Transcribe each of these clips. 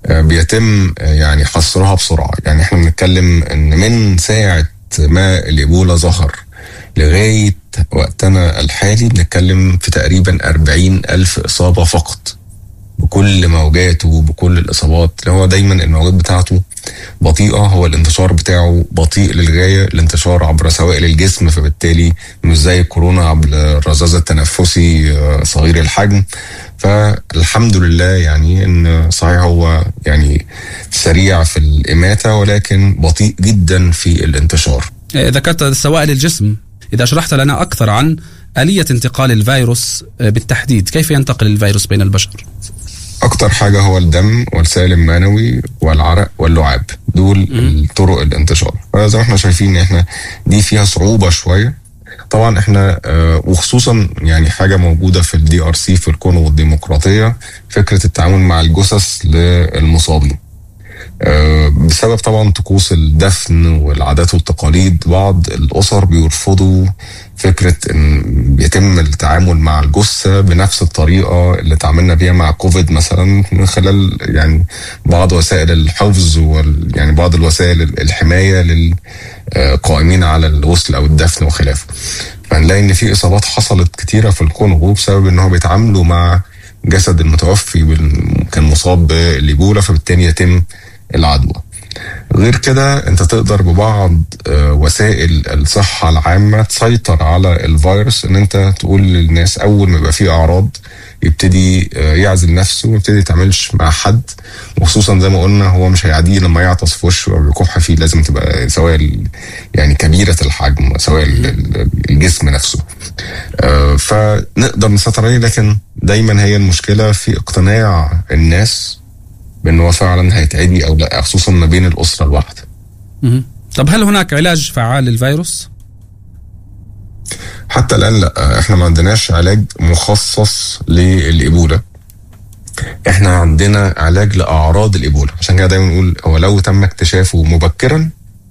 آه، بيتم آه، يعني حصرها بسرعة يعني احنا بنتكلم ان من ساعة ما الإيبولا ظهر لغاية وقتنا الحالي بنتكلم في تقريبا أربعين ألف إصابة فقط بكل موجاته وبكل الإصابات اللي هو دايما الموجات بتاعته بطيئة هو الانتشار بتاعه بطيء للغاية الانتشار عبر سوائل الجسم فبالتالي مش زي الكورونا عبر الرذاذ التنفسي آه، صغير الحجم فالحمد لله يعني ان صحيح هو يعني سريع في الإماتة ولكن بطيء جدا في الانتشار آه، ذكرت سوائل الجسم إذا شرحت لنا أكثر عن آلية انتقال الفيروس آه، بالتحديد كيف ينتقل الفيروس بين البشر اكتر حاجه هو الدم والسائل المنوي والعرق واللعاب دول طرق الانتشار فزي ما احنا شايفين احنا دي فيها صعوبه شويه طبعا احنا آه، وخصوصا يعني حاجه موجوده في الدي ار سي في الكونغو الديمقراطيه فكره التعامل مع الجثث للمصابين آه، بسبب طبعا طقوس الدفن والعادات والتقاليد بعض الاسر بيرفضوا فكره ان بيتم التعامل مع الجثه بنفس الطريقه اللي تعاملنا بيها مع كوفيد مثلا من خلال يعني بعض وسائل الحفظ وال يعني بعض الوسائل الحمايه للقائمين على الغسل او الدفن وخلافه. فنلاقي ان في اصابات حصلت كتيره في الكونغو بسبب ان هو بيتعاملوا مع جسد المتوفي بال- كان مصاب بالايبولا فبالتالي يتم العدوى. غير كده انت تقدر ببعض آه، وسائل الصحة العامة تسيطر على الفيروس ان انت تقول للناس اول ما يبقى فيه اعراض يبتدي آه، يعزل نفسه ويبتدي يتعاملش مع حد وخصوصا زي ما قلنا هو مش هيعديه لما يعطس في وشه او يكح فيه لازم تبقى سوائل يعني كبيرة الحجم سوائل ال- الجسم نفسه آه، فنقدر نسيطر عليه لكن دايما هي المشكلة في اقتناع الناس بان هو فعلا هيتعدي او لا خصوصا ما بين الاسره الواحده مهم. طب هل هناك علاج فعال للفيروس؟ حتى الان لا احنا ما عندناش علاج مخصص للايبولا احنا عندنا علاج لاعراض الايبولا عشان كده دايما نقول هو لو تم اكتشافه مبكرا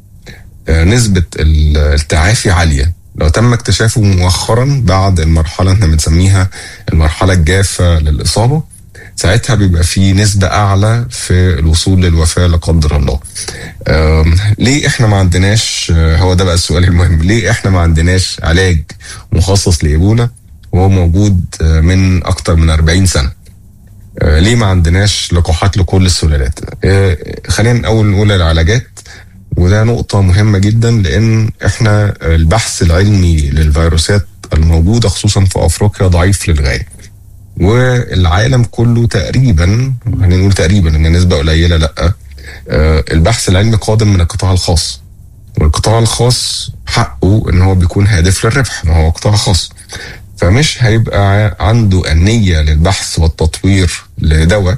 آه، نسبه ال- التعافي عاليه لو تم اكتشافه مؤخرا بعد المرحله احنا بنسميها المرحله الجافه للاصابه ساعتها بيبقى في نسبة أعلى في الوصول للوفاة لا قدر الله. أم، ليه إحنا ما عندناش آه، هو ده بقى السؤال المهم، ليه إحنا ما عندناش علاج مخصص لإيبولا وهو موجود آه، من أكتر من 40 سنة؟ آه، ليه ما عندناش لقاحات لكل السلالات؟ آه، خلينا الأول نقول العلاجات وده نقطة مهمة جدا لأن إحنا البحث العلمي للفيروسات الموجودة خصوصا في أفريقيا ضعيف للغاية. والعالم كله تقريبا هنقول تقريبا ان نسبه قليله لا آه، البحث العلمي قادم من القطاع الخاص والقطاع الخاص حقه ان هو بيكون هادف للربح ما هو قطاع خاص فمش هيبقى ع- عنده النية للبحث والتطوير لدواء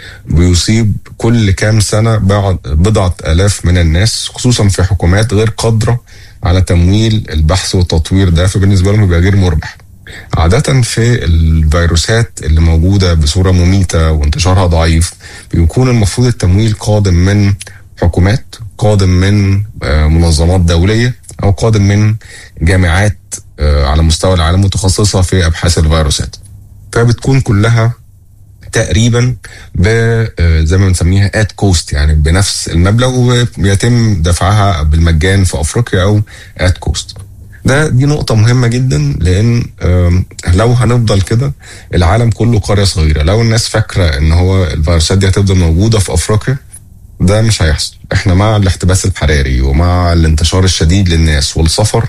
بيصيب كل كام سنة بعض بضعة آلاف من الناس خصوصا في حكومات غير قادرة على تمويل البحث والتطوير ده فبالنسبة لهم يبقى غير مربح عادة في الفيروسات اللي موجودة بصورة مميتة وانتشارها ضعيف بيكون المفروض التمويل قادم من حكومات قادم من آه، منظمات دولية أو قادم من جامعات آه، على مستوى العالم متخصصة في أبحاث الفيروسات فبتكون كلها تقريبا ب آه، زي ما بنسميها ات كوست يعني بنفس المبلغ وبيتم دفعها بالمجان في افريقيا او ات كوست ده دي نقطة مهمة جدا لأن آم، لو هنفضل كده العالم كله قرية صغيرة لو الناس فاكرة إن هو الفيروسات دي هتفضل موجودة في أفريقيا ده مش هيحصل احنا مع الاحتباس الحراري ومع الانتشار الشديد للناس والسفر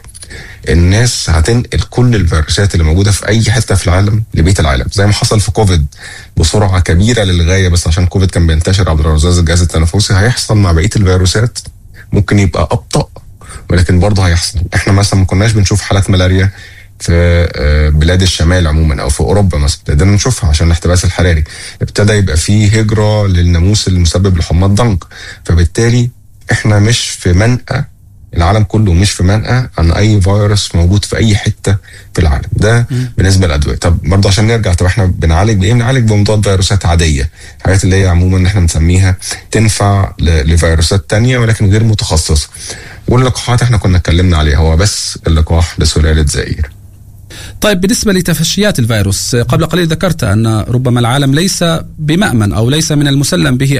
الناس هتنقل كل الفيروسات اللي موجوده في اي حته في العالم لبيت العالم زي ما حصل في كوفيد بسرعه كبيره للغايه بس عشان كوفيد كان بينتشر عبر رذاذ الجهاز التنفسي هيحصل مع بقيه الفيروسات ممكن يبقى ابطا ولكن برضه هيحصل احنا مثلا ما كناش بنشوف حالات ملاريا في آه، بلاد الشمال عموما او في اوروبا مثلا ابتدينا نشوفها عشان الاحتباس الحراري ابتدى يبقى فيه هجره للناموس المسبب لحمى الضنك فبالتالي احنا مش في منأى العالم كله مش في منأى عن اي فيروس موجود في اي حته في العالم ده بالنسبه للادويه طب برضه عشان نرجع طب احنا بنعالج بايه بنعالج بمضاد فيروسات عاديه حاجات اللي هي عموما احنا بنسميها تنفع ل- لفيروسات تانية ولكن غير متخصصه واللقاحات احنا كنا اتكلمنا عليها هو بس اللقاح لسلاله زئير طيب بالنسبة لتفشيات الفيروس قبل قليل ذكرت أن ربما العالم ليس بمأمن أو ليس من المسلم به